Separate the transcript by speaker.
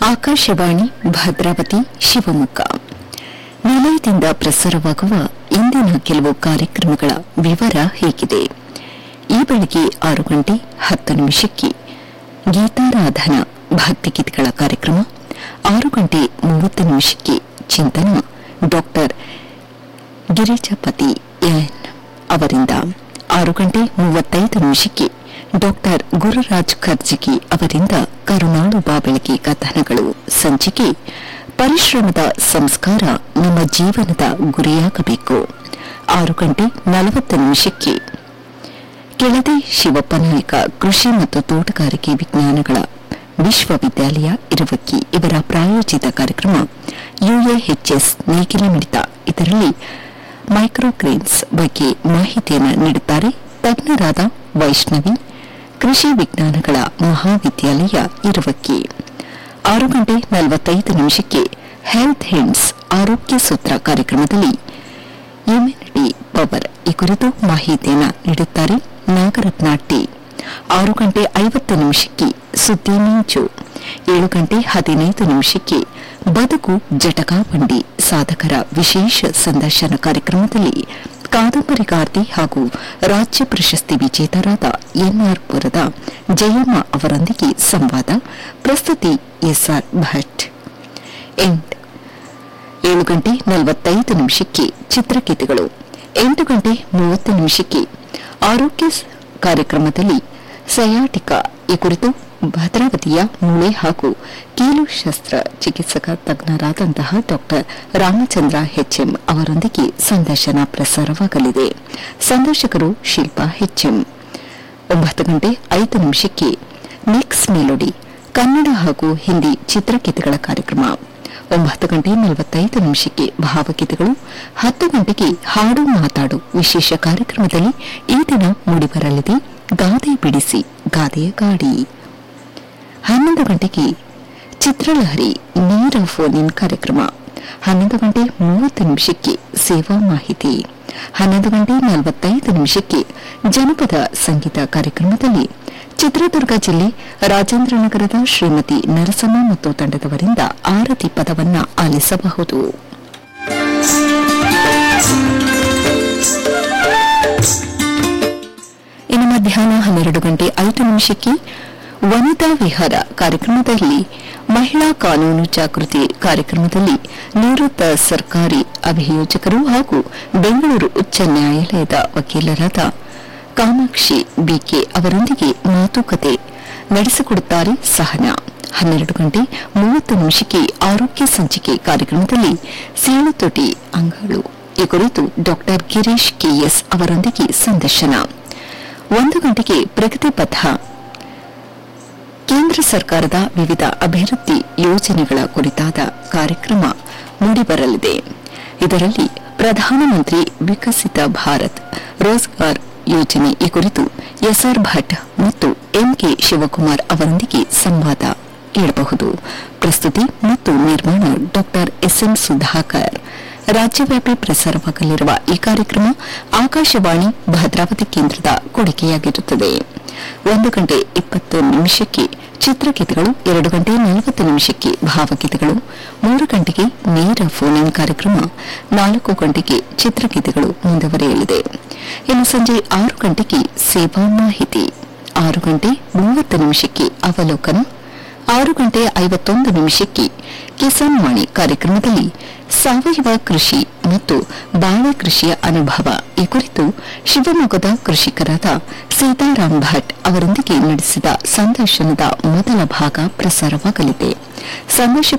Speaker 1: ಆಕಾಶವಾಣಿ ಭದ್ರಾವತಿ ಶಿವಮೊಗ್ಗ ನಿಲಯದಿಂದ ಪ್ರಸಾರವಾಗುವ ಇಂದಿನ ಕೆಲವು ಕಾರ್ಯಕ್ರಮಗಳ ವಿವರ ಹೇಗಿದೆ ಈ ಬೆಳಗ್ಗೆ ಆರು ಗಂಟೆ ಹತ್ತು ನಿಮಿಷಕ್ಕೆ ಗೀತಾರಾಧನಾ ಭಕ್ತಿಗೀತೆಗಳ ಕಾರ್ಯಕ್ರಮ ಆರು ಗಂಟೆ ಮೂವತ್ತು ನಿಮಿಷಕ್ಕೆ ಚಿಂತನ ಡಾಕ್ಟರ್ ಗಿರಿಜಪತಿ ಎನ್ ಅವರಿಂದ ಆರು ಗಂಟೆ ಮೂವತ್ತೈದು ನಿಮಿಷಕ್ಕೆ ಡಾಕ್ಟರ್ ಗುರುರಾಜ್ ಖರ್ಜಿಗಿ ಅವರಿಂದ ಕರುಣಾಳು ಬಾಬೆಳಗಿ ಕಥನಗಳು ಸಂಚಿಕೆ ಪರಿಶ್ರಮದ ಸಂಸ್ಕಾರ ನಮ್ಮ ಜೀವನದ ಗುರಿಯಾಗಬೇಕು ಆರು ಗಂಟೆ ನಲವತ್ತು ನಿಮಿಷಕ್ಕೆ ಕೆಳದಿ ಶಿವಪ್ಪ ನಾಯಕ ಕೃಷಿ ಮತ್ತು ತೋಟಗಾರಿಕೆ ವಿಜ್ಞಾನಗಳ ವಿಶ್ವವಿದ್ಯಾಲಯ ಇರುವಕ್ಕಿ ಇವರ ಪ್ರಾಯೋಜಿತ ಕಾರ್ಯಕ್ರಮ ಯುಎಎಚ್ಎಸ್ ನೇಗಿಲ ಮಿಡಿತ ಇದರಲ್ಲಿ ಮೈಕ್ರೋಗ್ರೇನ್ಸ್ ಬಗ್ಗೆ ಮಾಹಿತಿಯನ್ನು ನೀಡುತ್ತಾರೆ ತಜ್ಞರಾದ ವೈಷ್ಣವಿ ಕೃಷಿ ವಿಜ್ಞಾನಗಳ ಮಹಾವಿದ್ಯಾಲಯ ಇರುವಕ್ಕಿ ಆರು ಗಂಟೆ ನಲವತ್ತೈದು ನಿಮಿಷಕ್ಕೆ ಹೆಲ್ತ್ ಹಿಂಡ್ಸ್ ಆರೋಗ್ಯ ಸೂತ್ರ ಕಾರ್ಯಕ್ರಮದಲ್ಲಿ ಇಮ್ಯುನಿಟಿ ಪವರ್ ಈ ಕುರಿತು ಮಾಹಿತಿಯನ್ನು ನೀಡುತ್ತಾರೆ ನಾಗರತ್ನ ಟಿ ಆರು ಗಂಟೆ ಐವತ್ತು ನಿಮಿಷಕ್ಕೆ ಸುದ್ದಿ ಮಿಂಚು ಏಳು ಗಂಟೆ ಹದಿನೈದು ನಿಮಿಷಕ್ಕೆ ಬದುಕು ಜಟಕಾ ಬಂಡಿ ಸಾಧಕರ ವಿಶೇಷ ಸಂದರ್ಶನ ಕಾರ್ಯಕ್ರಮದಲ್ಲಿ ಕಾದಂಬರಿಗಾರ್ತಿ ಹಾಗೂ ರಾಜ್ಯ ಪ್ರಶಸ್ತಿ ವಿಜೇತರಾದ ಎನ್ಆರ್ ಪುರದ ಜಯಮ್ಮ ಅವರೊಂದಿಗೆ ಸಂವಾದ ಪ್ರಸ್ತುತಿ ಎಸ್ಆರ್ ಭಟ್ ಎಂಡ್ ಏಳು ಗಂಟೆ ನಲವತ್ತೈದು ನಿಮಿಷಕ್ಕೆ ಚಿತ್ರಗೀತೆಗಳು ಎಂಟು ಗಂಟೆ ಮೂವತ್ತು ನಿಮಿಷಕ್ಕೆ ಆರೋಗ್ಯ ಸ್- ಕಾರ್ಯಕ್ರಮದಲ್ಲಿ ಸಯಾಟಿಕಾ ಈ ಕುರಿತು ಭದ್ರಾವತಿಯ ಮೂಳೆ ಹಾಗೂ ಕೀಲು ಶಸ್ತ್ರ ಚಿಕಿತ್ಸಕ ತಜ್ಞರಾದಂತಹ ಡಾಕ್ಟರ್ ರಾಮಚಂದ್ರ ಎಚ್ಎಂ ಅವರೊಂದಿಗೆ ಸಂದರ್ಶನ ಪ್ರಸಾರವಾಗಲಿದೆ ಸಂದರ್ಶಕರು ಶಿಲ್ಪಾ ಎಚ್ಎಂ ಒಂಬತ್ತು ಗಂಟೆ ಐದು ನಿಮಿಷಕ್ಕೆ ಮಿಕ್ಸ್ ಮೆಲೋಡಿ ಕನ್ನಡ ಹಾಗೂ ಹಿಂದಿ ಚಿತ್ರಗೀತೆಗಳ ಕಾರ್ಯಕ್ರಮ ಒಂಬತ್ತು ಗಂಟೆ ನಲವತ್ತೈದು ನಿಮಿಷಕ್ಕೆ ಭಾವಗೀತೆಗಳು ಹತ್ತು ಗಂಟೆಗೆ ಹಾಡು ಮಾತಾಡು ವಿಶೇಷ ಕಾರ್ಯಕ್ರಮದಲ್ಲಿ ಈ ದಿನ ಮೂಡಿಬರಲಿದೆ ಗಾದೆ ಬಿಡಿಸಿ ಗಾದೆಯ ಗಾಡಿ ಹನ್ನೊಂದು ಗಂಟೆಗೆ ಚಿತ್ರಲಹರಿ ನೇರ ಫೋನ್ ಇನ್ ಕಾರ್ಯಕ್ರಮ ಹನ್ನೊಂದು ಗಂಟೆ ಮೂವತ್ತು ನಿಮಿಷಕ್ಕೆ ಸೇವಾ ಮಾಹಿತಿ ಹನ್ನೊಂದು ಗಂಟೆ ನಲವತ್ತೈದು ನಿಮಿಷಕ್ಕೆ ಜನಪದ ಸಂಗೀತ ಕಾರ್ಯಕ್ರಮದಲ್ಲಿ ಚಿತ್ರದುರ್ಗ ಜಿಲ್ಲೆ ರಾಜೇಂದ್ರನಗರದ ಶ್ರೀಮತಿ ನರಸಮ್ಮ ಮತ್ತು ತಂಡದವರಿಂದ ಆರತಿ ಪದವನ್ನ ಆಲಿಸಬಹುದು ಇನ್ನು ಮಧ್ಯಾಹ್ನ ಹನ್ನೆರಡು ಗಂಟೆ ಐದು ನಿಮಿಷಕ್ಕೆ ವನಿತಾ ವಿಹಾರ ಕಾರ್ಯಕ್ರಮದಲ್ಲಿ ಮಹಿಳಾ ಕಾನೂನು ಜಾಗೃತಿ ಕಾರ್ಯಕ್ರಮದಲ್ಲಿ ನಿವೃತ್ತ ಸರ್ಕಾರಿ ಅಭಿಯೋಜಕರು ಹಾಗೂ ಬೆಂಗಳೂರು ಉಚ್ಚ ನ್ಯಾಯಾಲಯದ ವಕೀಲರಾದ ಕಾಮಾಕ್ಷಿ ಬಿಕೆ ಅವರೊಂದಿಗೆ ಮಾತುಕತೆ ನಡೆಸಿಕೊಡುತ್ತಾರೆ ಸಹನಾ ಹನ್ನೆರಡು ಗಂಟೆ ಮೂವತ್ತು ನಿಮಿಷಕ್ಕೆ ಆರೋಗ್ಯ ಸಂಚಿಕೆ ಕಾರ್ಯಕ್ರಮದಲ್ಲಿ ಸೇಳುತೊಟಿ ಅಂಗಳು ಈ ಕುರಿತು ಡಾಕ್ಟರ್ ಗಿರೀಶ್ ಕೆಎಸ್ ಅವರೊಂದಿಗೆ ಸಂದರ್ಶನ ಒಂದು ಗಂಟೆಗೆ ಪ್ರಗತಿ ಪಥ ಕೇಂದ್ರ ಸರ್ಕಾರದ ವಿವಿಧ ಅಭಿವೃದ್ಧಿ ಯೋಜನೆಗಳ ಕುರಿತಾದ ಕಾರ್ಯಕ್ರಮ ಮೂಡಿಬರಲಿದೆ ಇದರಲ್ಲಿ ಪ್ರಧಾನಮಂತ್ರಿ ವಿಕಸಿತ ಭಾರತ್ ರೋಜ್ಗಾರ್ ಯೋಜನೆ ಈ ಕುರಿತು ಎಸ್ಆರ್ ಭಟ್ ಮತ್ತು ಎಂಕೆ ಶಿವಕುಮಾರ್ ಅವರೊಂದಿಗೆ ಸಂವಾದ ಕೇಳಬಹುದು ಪ್ರಸ್ತುತಿ ಮತ್ತು ನಿರ್ಮಾಣ ಡಾಕ್ಟರ್ ಎಸ್ಎಂ ಸುಧಾಕರ್ ರಾಜ್ಯವ್ಯಾಪಿ ಪ್ರಸಾರವಾಗಲಿರುವ ಈ ಕಾರ್ಯಕ್ರಮ ಆಕಾಶವಾಣಿ ಭದ್ರಾವತಿ ಕೇಂದ್ರದ ಕೊಡುಗೆಯಾಗಿರುತ್ತದೆ ಒಂದು ಗಂಟೆ ಇಪ್ಪತ್ತು ನಿಮಿಷಕ್ಕೆ ಚಿತ್ರಗೀತೆಗಳು ಎರಡು ಗಂಟೆ ನಲವತ್ತು ನಿಮಿಷಕ್ಕೆ ಭಾವಗೀತೆಗಳು ಮೂರು ಗಂಟೆಗೆ ನೇರ ಫೋನ್ ಇನ್ ಕಾರ್ಯಕ್ರಮ ನಾಲ್ಕು ಗಂಟೆಗೆ ಚಿತ್ರಗೀತೆಗಳು ಮುಂದುವರಿಯಲಿದೆ ಇನ್ನು ಸಂಜೆ ಆರು ಗಂಟೆಗೆ ಸೇವಾ ಮಾಹಿತಿ ಆರು ಗಂಟೆ ಮೂವತ್ತು ನಿಮಿಷಕ್ಕೆ ಅವಲೋಕನ ಆರು ಗಂಟೆ ಐವತ್ತೊಂದು ನಿಮಿಷಕ್ಕೆ ಕಿಸಾನ್ ವಾಣಿ ಕಾರ್ಯಕ್ರಮದಲ್ಲಿ ಸಾವಯವ ಕೃಷಿ ಮತ್ತು ಬಾಳೆ ಕೃಷಿಯ ಅನುಭವ ಈ ಕುರಿತು ಶಿವಮೊಗ್ಗದ ಕೃಷಿಕರಾದ ಸೀತಾರಾಮ್ ಭಟ್ ಅವರೊಂದಿಗೆ ನಡೆಸಿದ ಸಂದರ್ಶನದ ಮೊದಲ ಭಾಗ ಪ್ರಸಾರವಾಗಲಿದೆ ಸಂದರ್ಶಕ